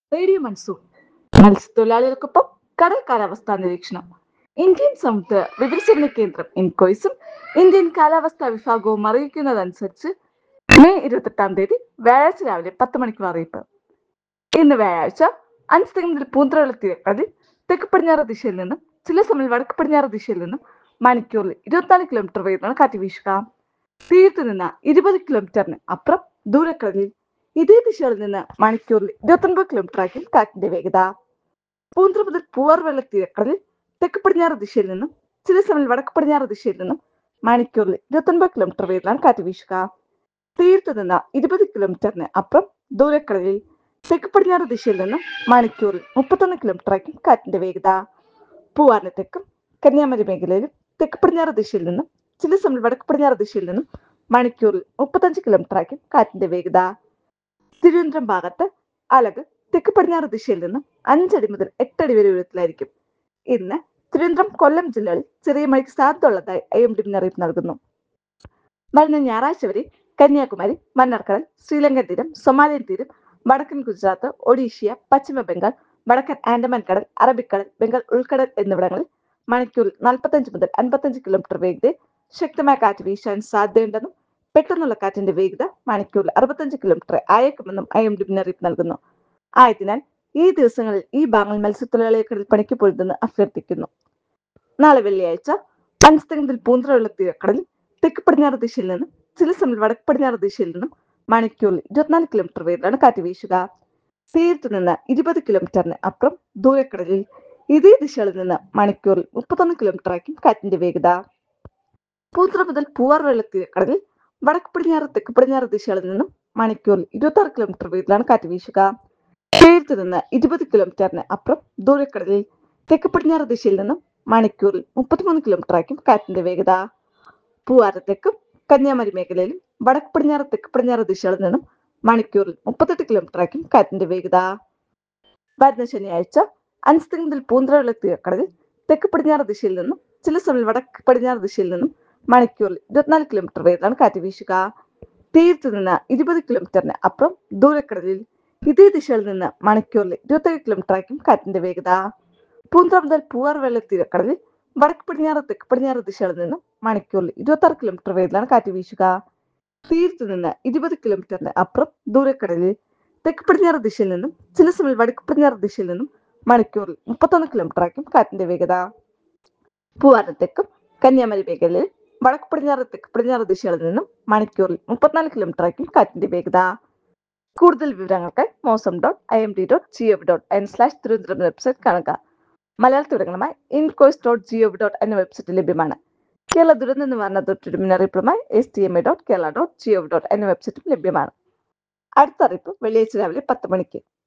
radio monsoon മത്സ്യത്തൊഴിലാളികൾക്കൊപ്പം കടൽ കാലാവസ്ഥാ നിരീക്ഷണം ഇന്ത്യൻ സമുദ്ര വിവരസേവന കേന്ദ്രം ഇൻകോയ്സും ഇന്ത്യൻ കാലാവസ്ഥാ വിഭാഗവും അറിയിക്കുന്നതനുസരിച്ച് മെയ് ഇരുപത്തെട്ടാം തീയതി വ്യാഴാഴ്ച രാവിലെ പത്ത് മണിക്കുള്ള അറിയിപ്പ് ഇന്ന് വ്യാഴാഴ്ച അഞ്ച് മുതൽ പൂന്തറയുള്ള തീരക്കടലിൽ തെക്ക് പടിഞ്ഞാറ് ദിശയിൽ നിന്നും ചില സമയം വടക്ക് പടിഞ്ഞാറ് ദിശയിൽ നിന്നും മണിക്കൂറിൽ ഇരുപത്തിനാല് കിലോമീറ്റർ വേഗത്തിലാണ് കാറ്റ് വീശുക തീരത്ത് നിന്ന് ഇരുപത് കിലോമീറ്ററിന് അപ്പുറം ദൂരക്കടലിൽ ഇതേ ദിശയിൽ നിന്ന് മണിക്കൂറിൽ ഇരുപത്തൊൻപത് കിലോമീറ്റർ ആയിരിക്കും കാറ്റിന്റെ വേഗത പൂന്തറ മുതൽ പൂവാർ വെള്ള തീരക്കടലിൽ തെക്ക് പടിഞ്ഞാറ് ദിശയിൽ നിന്നും ചില സമയം വടക്ക് പടിഞ്ഞാറ് ദിശയിൽ നിന്നും മണിക്കൂറിൽ ഇരുപത്തൊൻപത് കിലോമീറ്റർ വേഗത്തിലാണ് കാറ്റ് വീശുക തീരത്ത് നിന്ന് ഇരുപത് കിലോമീറ്ററിന് അപ്പുറം ദൂരക്കടലിൽ തെക്ക് പടിഞ്ഞാറ് ദിശയിൽ നിന്നും മണിക്കൂറിൽ മുപ്പത്തൊന്ന് കിലോമീറ്റർ ആയിരിക്കും കാറ്റിന്റെ വേഗത പൂവാറിന് തെക്കും കന്യാകുമാരി മേഖലയിലും തെക്ക് പടിഞ്ഞാറ് ദിശയിൽ നിന്നും ചില സമയം വടക്ക് പടിഞ്ഞാറ് ദിശയിൽ നിന്നും മണിക്കൂറിൽ മുപ്പത്തഞ്ച് കിലോമീറ്റർ ആയിരിക്കും കാറ്റിന്റെ വേഗത തിരുവനന്തപുരം ഭാഗത്ത് അലക് തെക്ക് പടിഞ്ഞാറ് ദിശയിൽ നിന്നും അഞ്ചടി മുതൽ എട്ടടി വരെ ഉയരത്തിലായിരിക്കും ഇന്ന് തിരുവനന്തപുരം കൊല്ലം ജില്ലകളിൽ ചെറിയ മഴയ്ക്ക് സാധ്യതയുള്ളതായി ഐ എം ഡി മുന്നറിയിപ്പ് നൽകുന്നു വരുന്ന ഞായറാഴ്ച വരെ കന്യാകുമാരി മന്നാർക്കടൽ ശ്രീലങ്കൻ തീരം സൊമാലിയൻ തീരം വടക്കൻ ഗുജറാത്ത് ഒഡീഷ്യ പശ്ചിമ ബംഗാൾ വടക്കൻ ആൻഡമാൻ കടൽ അറബിക്കടൽ ബംഗാൾ ഉൾക്കടൽ എന്നിവിടങ്ങളിൽ മണിക്കൂറിൽ നാൽപ്പത്തഞ്ച് മുതൽ അൻപത്തഞ്ച് കിലോമീറ്റർ വേഗതയിൽ ശക്തമായ കാറ്റ് വീശാൻ സാധ്യതയുണ്ടെന്നും പെട്ടെന്നുള്ള കാറ്റിന്റെ വേഗത മണിക്കൂറിൽ അറുപത്തഞ്ച് കിലോമീറ്റർ ആയേക്കുമെന്നും ഐ എം ഡി മുന്നറിയിപ്പ് നൽകുന്നു ആയതിനാൽ ഈ ദിവസങ്ങളിൽ ഈ ഭാഗങ്ങൾ മത്സ്യത്തൊഴിലാളിയെ കടൽ പണിക്ക് പൊഴുതെന്ന് അഭ്യർത്ഥിക്കുന്നു നാളെ വെള്ളിയാഴ്ച അഞ്ചുതെങ്ങിൽ പൂന്തറയുള്ള തീരക്കടലിൽ തെക്ക് പടിഞ്ഞാറ് ദിശയിൽ നിന്നും ചില സമയം വടക്ക് പടിഞ്ഞാറ് ദിശയിൽ നിന്നും മണിക്കൂറിൽ ഇരുപത്തിനാല് കിലോമീറ്റർ വേഗത്തിലാണ് കാറ്റ് വീശുക തീരത്ത് നിന്ന് ഇരുപത് കിലോമീറ്ററിന് അപ്പുറം ദൂരക്കടലിൽ ഇതേ ദിശയിൽ നിന്ന് മണിക്കൂറിൽ മുപ്പത്തൊന്ന് കിലോമീറ്റർ ആയിരിക്കും കാറ്റിന്റെ വേഗത പൂന്തറ മുതൽ പൂവാർ വെള്ളത്തീരക്കടലിൽ വടക്ക് പടിഞ്ഞാറ് തെക്ക് പടിഞ്ഞാറ് ദിശകളിൽ നിന്നും മണിക്കൂറിൽ ഇരുപത്തി ആറ് കിലോമീറ്റർ വേഗത്തിലാണ് കാറ്റ് വീശുക തീരത്ത് നിന്ന് ഇരുപത് കിലോമീറ്ററിന് അപ്പുറം ദൂരക്കടലിൽ തെക്ക് പടിഞ്ഞാറ് ദിശയിൽ നിന്നും മണിക്കൂറിൽ മുപ്പത്തിമൂന്ന് കിലോമീറ്റർ ആയിരിക്കും കാറ്റിന്റെ വേഗത പൂവാറ് തെക്കും കന്യാകുമാരി മേഖലയിലും വടക്ക് പടിഞ്ഞാറ് തെക്ക് പടിഞ്ഞാറ് ദിശകളിൽ നിന്നും മണിക്കൂറിൽ മുപ്പത്തെട്ട് കിലോമീറ്റർ ആയിരിക്കും കാറ്റിന്റെ വേഗത വരുന്ന ശനിയാഴ്ച അഞ്ച് മുതൽ പൂന്തറയുള്ള തീരക്കടലിൽ തെക്ക് പടിഞ്ഞാറ് ദിശയിൽ നിന്നും ചില സമയം വടക്ക് പടിഞ്ഞാറ് ദിശയിൽ നിന്നും മണിക്കൂറിൽ ഇരുപത്തിനാല് കിലോമീറ്റർ വേഗത്തിലാണ് കാറ്റ് വീശുക തീരത്ത് നിന്ന് ഇരുപത് കിലോമീറ്ററിന് അപ്പുറം ദൂരക്കടലിൽ ഇതേ ദിശയിൽ നിന്ന് മണിക്കൂറിൽ ഇരുപത്തേഴ് കിലോമീറ്റർ ആയിരിക്കും കാറ്റിന്റെ വേഗത പൂന്തറ മുതൽ പൂവാർ വെള്ള തീരക്കടലിൽ വടക്ക് പടിഞ്ഞാറ് തെക്ക് പടിഞ്ഞാറ് ദിശകളിൽ നിന്നും മണിക്കൂറിൽ ഇരുപത്തി ആറ് കിലോമീറ്റർ വേഗത്തിലാണ് കാറ്റ് വീശുക തീരത്ത് നിന്ന് ഇരുപത് കിലോമീറ്ററിന് അപ്പുറം ദൂരക്കടലിൽ തെക്ക് പടിഞ്ഞാറ് ദിശയിൽ നിന്നും ചില സമയം വടക്ക് പടിഞ്ഞാറ് ദിശയിൽ നിന്നും മണിക്കൂറിൽ മുപ്പത്തൊന്ന് കിലോമീറ്റർ ആയിരിക്കും കാറ്റിന്റെ വേഗത പൂവാറിന് തെക്കും കന്യാകുമാരി മേഖലയിൽ വടക്ക് പടിഞ്ഞാറ് തെക്ക് പടിഞ്ഞാറ് ദിശകളിൽ നിന്നും മണിക്കൂറിൽ മുപ്പത്തിനാല് കിലോമീറ്റർ ആയിരിക്കും കാറ്റിന്റെ വേഗത കൂടുതൽ വിവരങ്ങൾക്ക് Mausam dot I M D dot G O V dot N slash Thiruvananthapuram website കാണുക മലയാള വിവരങ്ങളുമായി INCOIS dot G O V dot എന്ന വെബ്സൈറ്റ് ലഭ്യമാണ് കേരള ദുരന്ത നിവാരണ അതോറിറ്റിയുടെ മുന്നറിയിപ്പുമായി S T M A dot Kerala dot G O V dot എന്ന വെബ്സൈറ്റും ലഭ്യമാണ് അടുത്ത അറിയിപ്പ് വെള്ളിയാഴ്ച രാവിലെ പത്ത് മണിക്ക്